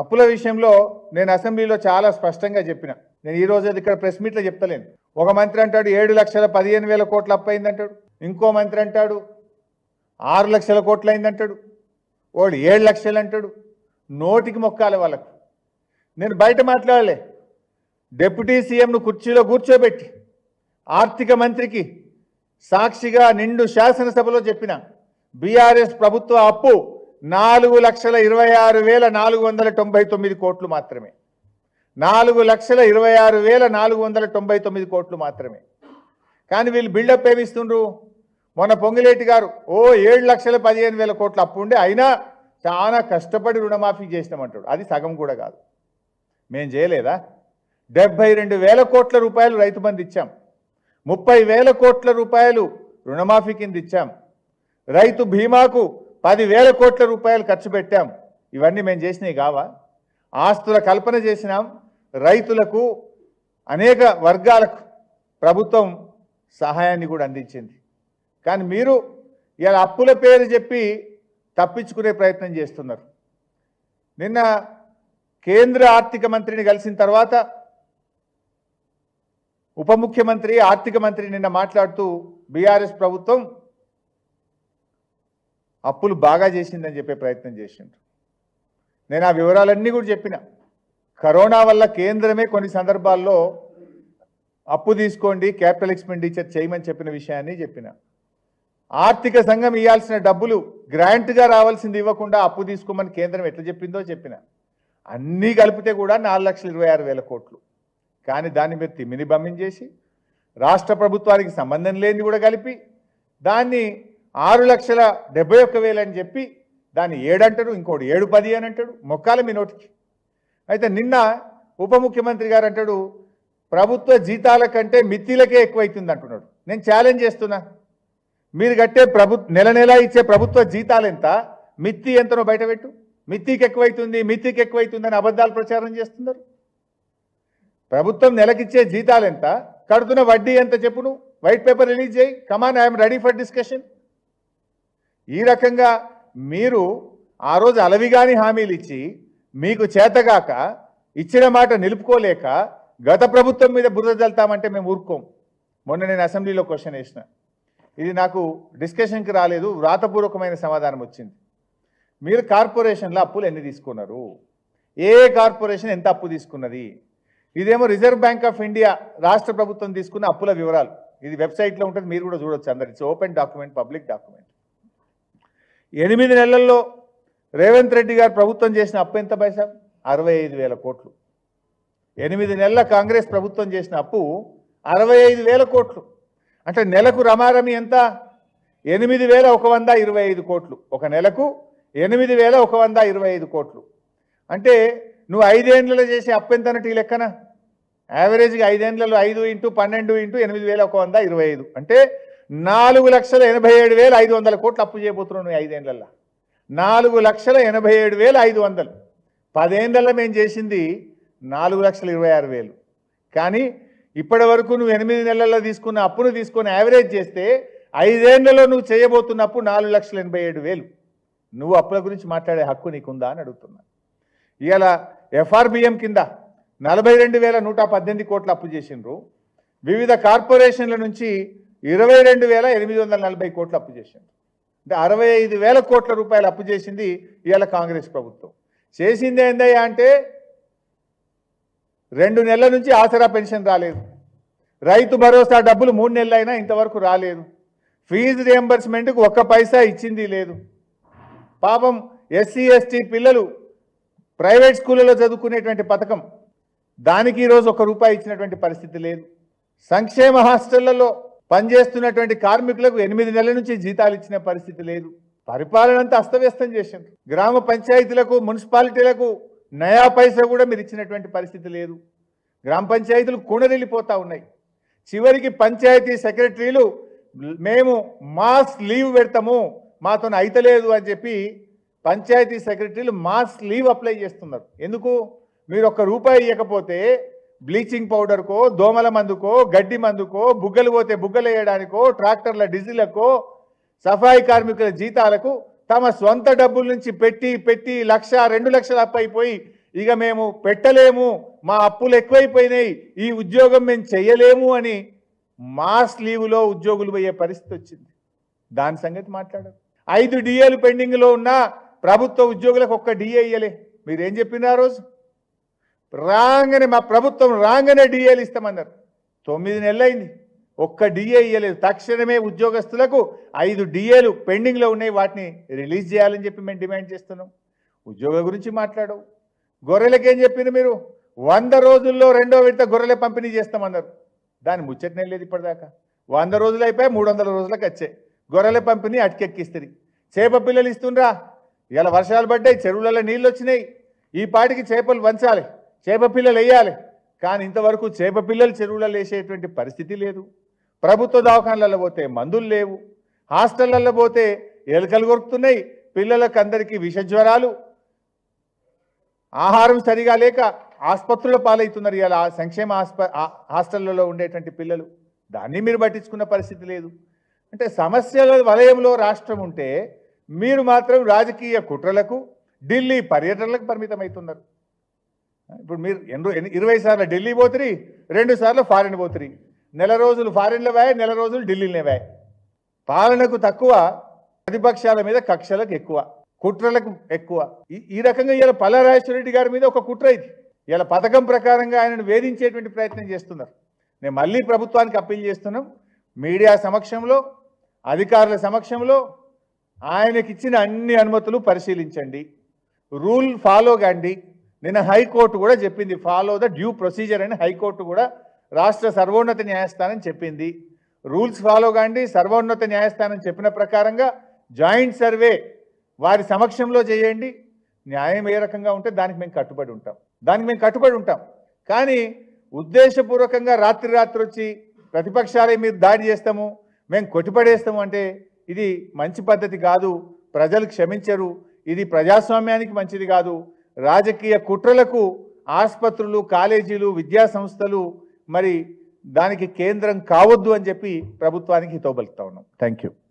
అప్పుల విషయంలో నేను అసెంబ్లీలో చాలా స్పష్టంగా చెప్పిన నేను ఈ రోజు అది ఇక్కడ ప్రెస్ మీట్లో చెప్తలేను ఒక మంత్రి అంటాడు ఏడు లక్షల పదిహేను వేల కోట్లు అప్పు అయిందంటాడు ఇంకో మంత్రి అంటాడు ఆరు లక్షల కోట్లు అయిందంటాడు వాడు ఏడు లక్షలు అంటాడు నోటికి మొక్కాలి వాళ్ళకు నేను బయట మాట్లాడలే డిప్యూటీ సీఎంను కుర్చీలో కూర్చోబెట్టి ఆర్థిక మంత్రికి సాక్షిగా నిండు శాసనసభలో చెప్పిన బీఆర్ఎస్ ప్రభుత్వ అప్పు నాలుగు లక్షల ఇరవై ఆరు వేల నాలుగు వందల తొంభై తొమ్మిది కోట్లు మాత్రమే నాలుగు లక్షల ఇరవై ఆరు వేల నాలుగు వందల తొంభై తొమ్మిది కోట్లు మాత్రమే కానీ వీళ్ళు బిల్డప్ ఏమిస్తుండ్రు మొన్న పొంగిలేటి గారు ఓ ఏడు లక్షల పదిహేను వేల కోట్లు అప్పు ఉండే అయినా చాలా కష్టపడి రుణమాఫీ చేసినామంటాడు అది సగం కూడా కాదు మేం చేయలేదా డెబ్బై రెండు వేల కోట్ల రూపాయలు రైతు బంధు ఇచ్చాం ముప్పై వేల కోట్ల రూపాయలు రుణమాఫీ కింద ఇచ్చాం రైతు బీమాకు పదివేల కోట్ల రూపాయలు ఖర్చు పెట్టాం ఇవన్నీ మేము చేసినవి కావా ఆస్తుల కల్పన చేసినాం రైతులకు అనేక వర్గాలకు ప్రభుత్వం సహాయాన్ని కూడా అందించింది కానీ మీరు ఇలా అప్పుల పేరు చెప్పి తప్పించుకునే ప్రయత్నం చేస్తున్నారు నిన్న కేంద్ర ఆర్థిక మంత్రిని కలిసిన తర్వాత ఉప ముఖ్యమంత్రి ఆర్థిక మంత్రి నిన్న మాట్లాడుతూ బీఆర్ఎస్ ప్రభుత్వం అప్పులు బాగా చేసిందని చెప్పే ప్రయత్నం చేసిండ్రు నేను ఆ వివరాలన్నీ కూడా చెప్పిన కరోనా వల్ల కేంద్రమే కొన్ని సందర్భాల్లో అప్పు తీసుకోండి క్యాపిటల్ ఎక్స్పెండిచర్ చేయమని చెప్పిన విషయాన్ని చెప్పిన ఆర్థిక సంఘం ఇవ్వాల్సిన డబ్బులు గ్రాంట్గా రావాల్సింది ఇవ్వకుండా అప్పు తీసుకోమని కేంద్రం ఎట్లా చెప్పిందో చెప్పిన అన్నీ కలిపితే కూడా నాలుగు లక్షల ఇరవై ఆరు వేల కోట్లు కానీ దాన్ని మీరు తిమ్మిని బమ్మించేసి రాష్ట్ర ప్రభుత్వానికి సంబంధం లేనిది కూడా కలిపి దాన్ని ఆరు లక్షల డెబ్బై ఒక్క వేలు అని చెప్పి దాన్ని ఏడంటాడు ఇంకోటి ఏడు పది అని అంటాడు మొక్కాల మీ నోటికి అయితే నిన్న ఉప ముఖ్యమంత్రి గారు అంటాడు ప్రభుత్వ జీతాల కంటే మిత్తిలకే ఎక్కువైతుంది అంటున్నాడు నేను ఛాలెంజ్ చేస్తున్నా మీరు కట్టే ప్రభు నెల నెల ఇచ్చే ప్రభుత్వ జీతాలు ఎంత మిత్తి ఎంతనో బయటపెట్టు మిత్తికి ఎక్కువైతుంది మిత్తికి ఎక్కువైతుంది అని అబద్ధాలు ప్రచారం చేస్తున్నారు ప్రభుత్వం నెలకిచ్చే జీతాలు ఎంత కడుతున్న వడ్డీ ఎంత చెప్పు నువ్వు వైట్ పేపర్ రిలీజ్ చేయి come on I'm ready for discussion ఈ రకంగా మీరు ఆ రోజు అలవిగాని హామీలు ఇచ్చి మీకు చేతగాక ఇచ్చిన మాట నిలుపుకోలేక గత ప్రభుత్వం మీద బురద జల్తామంటే మేము ఊరుకోం మొన్న నేను అసెంబ్లీలో క్వశ్చన్ వేసిన ఇది నాకు డిస్కషన్కి రాలేదు వ్రాతపూర్వకమైన సమాధానం వచ్చింది మీరు కార్పొరేషన్లో అప్పులు ఎన్ని తీసుకున్నారు ఏ కార్పొరేషన్ ఎంత అప్పు తీసుకున్నది ఇదేమో రిజర్వ్ బ్యాంక్ ఆఫ్ ఇండియా రాష్ట్ర ప్రభుత్వం తీసుకున్న అప్పుల వివరాలు ఇది వెబ్సైట్లో ఉంటుంది మీరు కూడా చూడొచ్చు అందరు it's open document public document ఎనిమిది నెలల్లో రేవంత్ రెడ్డి గారు ప్రభుత్వం చేసిన అప్పు ఎంత పైసా అరవై ఐదు వేల కోట్లు ఎనిమిది నెలల కాంగ్రెస్ ప్రభుత్వం చేసిన అప్పు అరవై ఐదు వేల కోట్లు అంటే నెలకు రమారమి ఎంత ఎనిమిది వేల ఒక వంద ఇరవై ఐదు కోట్లు ఒక నెలకు ఎనిమిది వేల ఒక వంద ఇరవై ఐదు కోట్లు అంటే నువ్వు ఐదేండ్లలో చేసే అప్పు ఎంతనట్టు ఈ లెక్కన యావరేజ్గా ఐదేండ్లలో ఐదు ఇంటూ పన్నెండు ఇంటూ ఎనిమిది వేల ఒక వంద ఇరవై ఐదు అంటే నాలుగు లక్షల ఎనభై ఏడు వేల ఐదు వందల కోట్లు అప్పు చేయబోతున్నావు నువ్వు ఐదేండ్లలో నాలుగు లక్షల ఎనభై ఏడు వేల ఐదు వందలు పదేండ్లలో మేము చేసింది నాలుగు లక్షల ఇరవై ఆరు వేలు కానీ ఇప్పటి వరకు నువ్వు ఎనిమిది నెలల్లో తీసుకున్న అప్పును తీసుకొని యావరేజ్ చేస్తే ఐదేళ్లలో నువ్వు చేయబోతున్న అప్పు నాలుగు లక్షల ఎనభై ఏడు వేలు నువ్వు అప్పుల గురించి మాట్లాడే హక్కు నీకుందా అని అడుగుతున్నా ఇవాళ ఎఫ్ఆర్బిఎం కింద నలభై రెండు వేల నూట పద్దెనిమిది కోట్ల అప్పు చేసిండ్రు వివిధ కార్పొరేషన్ల నుంచి ఇరవై రెండు వేల ఎనిమిది వందల నలభై కోట్లు అప్పు చేసిండ్రు అంటే అరవై ఐదు వేల కోట్ల రూపాయలు అప్పు చేసింది ఇవాళ కాంగ్రెస్ ప్రభుత్వం చేసింది ఏందయ్యా అంటే రెండు నెలల నుంచి ఆసరా పెన్షన్ రాలేదు రైతు భరోసా డబ్బులు మూడు నెలలైనా ఇంతవరకు రాలేదు ఫీజు రియంబర్స్మెంట్కి ఒక్క పైసా ఇచ్చింది లేదు పాపం ఎస్సీ ఎస్టీ పిల్లలు ప్రైవేట్ స్కూళ్ళలో చదువుకునేటువంటి పథకం దానికి ఈరోజు ఒక రూపాయి ఇచ్చినటువంటి పరిస్థితి లేదు సంక్షేమ హాస్టళ్లలో పనిచేస్తున్నటువంటి కార్మికులకు ఎనిమిది నెలల నుంచి జీతాలు ఇచ్చిన పరిస్థితి లేదు పరిపాలన అంతా అస్తవ్యస్తం చేసింది గ్రామ పంచాయతీలకు మున్సిపాలిటీలకు నయా పైసా కూడా మీరు ఇచ్చినటువంటి పరిస్థితి లేదు గ్రామ పంచాయతీలు కూడరెళ్ళిపోతా ఉన్నాయి చివరికి పంచాయతీ సెక్రటరీలు మేము మాస్ లీవ్ పెడతాము మాతో అయితలేదు అని చెప్పి పంచాయతీ సెక్రటరీలు మాస్ లీవ్ అప్లై చేస్తున్నారు ఎందుకు మీరు ఒక్క రూపాయి ఇవ్వకపోతే బ్లీచింగ్ పౌడర్కో దోమల మందుకో గడ్డి మందుకో బుగ్గలు పోతే బుగ్గలు వేయడానికో ట్రాక్టర్ల డీజిలకో సఫాయి కార్మికుల జీతాలకు తమ సొంత డబ్బుల నుంచి పెట్టి పెట్టి లక్ష రెండు లక్షలు అప్పైపోయి ఇక మేము పెట్టలేము మా అప్పులు ఎక్కువైపోయినాయి ఈ ఉద్యోగం మేము చెయ్యలేము అని మాస్ లీవ్లో ఉద్యోగులు పోయే పరిస్థితి వచ్చింది దాని సంగతి మాట్లాడారు ఐదు డిఏలు పెండింగ్లో ఉన్న ప్రభుత్వ ఉద్యోగులకు ఒక్క డిఏ ఇయ్యలే మీరేం చెప్పినారు ఆ రోజు రాగానే మా ప్రభుత్వం రాగానే డిఏలు ఇస్తామన్నారు తొమ్మిది నెలలైంది ఒక్క డిఏ ఇయ్యలేదు తక్షణమే ఉద్యోగస్తులకు ఐదు డిఏలు పెండింగ్లో ఉన్నాయి వాటిని రిలీజ్ చేయాలని చెప్పి మేము డిమాండ్ చేస్తున్నాం ఉద్యోగుల గురించి మాట్లాడవు గొర్రెలకేం చెప్పింది మీరు వంద రోజుల్లో రెండో విడత గొర్రెల పంపిణీ చేస్తామన్నారు దాని ముచ్చటనే లేదు ఇప్పటిదాకా వంద రోజులు అయిపోయి మూడు వందల రోజులకు వచ్చాయి గొర్రెల పంపిణీ అటుకెక్కిస్తుంది చేప పిల్లలు ఇస్తుండ్రా ఇలా వర్షాలు పడ్డాయి చెరువులలో నీళ్ళు వచ్చినాయి ఈ పాటికి చేపలు వంచాలి చేప పిల్లలు వేయాలి కానీ ఇంతవరకు చేప పిల్లలు చెరువులలో వేసేటువంటి పరిస్థితి లేదు ప్రభుత్వ దవాఖానలలో పోతే మందులు లేవు హాస్టళ్లలో పోతే ఎలుకలు కొరుకుతున్నాయి పిల్లలకు అందరికీ విషజ్వరాలు ఆహారం సరిగా లేక ఆసుపత్రుల పాలవుతున్నారు ఇలా సంక్షేమ ఆస్ప ఆ- హాస్టళ్లలో ఉండేటువంటి పిల్లలు దాన్ని మీరు పట్టించుకున్న పరిస్థితి లేదు అంటే సమస్యల వలయంలో రాష్ట్రం ఉంటే మీరు మాత్రం రాజకీయ కుట్రలకు ఢిల్లీ పర్యటనలకు పరిమితమవుతున్నారు ఇప్పుడు మీరు ఎన్ని ఎన్ని- ఇరవై సార్లు ఢిల్లీ పోతురి రెండు సార్లు ఫారిన్ పోతురి నెల రోజులు ఫారిన్లో వాయ్ నెల రోజులు ఢిల్లీలో వాయ్ పాలనకు తక్కువ ప్రతిపక్షాల మీద కక్షలకు ఎక్కువ కుట్రలకు ఎక్కువ ఈ- ఈ రకంగా ఇలా పల్లారాజేశ్వరరెడ్డి గారి మీద ఒక కుట్ర ఇది ఇలా పథకం ప్రకారంగా ఆయనను వేధించేటువంటి ప్రయత్నం చేస్తున్నారు నేను మళ్ళీ ప్రభుత్వానికి అప్పీల్ చేస్తున్నాం మీడియా సమక్షంలో అధికారుల సమక్షంలో ఆయనకి ఇచ్చిన అన్ని అనుమతులు పరిశీలించండి రూల్ ఫాలో కండి నిన్న హైకోర్టు కూడా చెప్పింది ఫాలో ద డ్యూ ప్రొసీజర్ అని హైకోర్టు కూడా రాష్ట్ర సర్వోన్నత న్యాయస్థానం చెప్పింది రూల్స్ ఫాలో కాండి సర్వోన్నత న్యాయస్థానం చెప్పిన ప్రకారంగా జాయింట్ సర్వే వారి సమక్షంలో చేయండి న్యాయం ఏ రకంగా ఉంటే దానికి మేము కట్టుబడి ఉంటాం దానికి మేము కట్టుబడి ఉంటాం కానీ ఉద్దేశపూర్వకంగా రాత్రి రాత్రి వచ్చి ప్రతిపక్షాలే మీరు దాడి చేస్తాము మేము కొట్టిపడేస్తాము అంటే ఇది మంచి పద్ధతి కాదు ప్రజలు క్షమించరు ఇది ప్రజాస్వామ్యానికి మంచిది కాదు రాజకీయ కుట్రలకు ఆసుపత్రులు కాలేజీలు విద్యా సంస్థలు మరి దానికి కేంద్రం కావద్దు అని చెప్పి ప్రభుత్వానికి హితవు పలుకుతా ఉన్నాం థ్యాంక్ యూ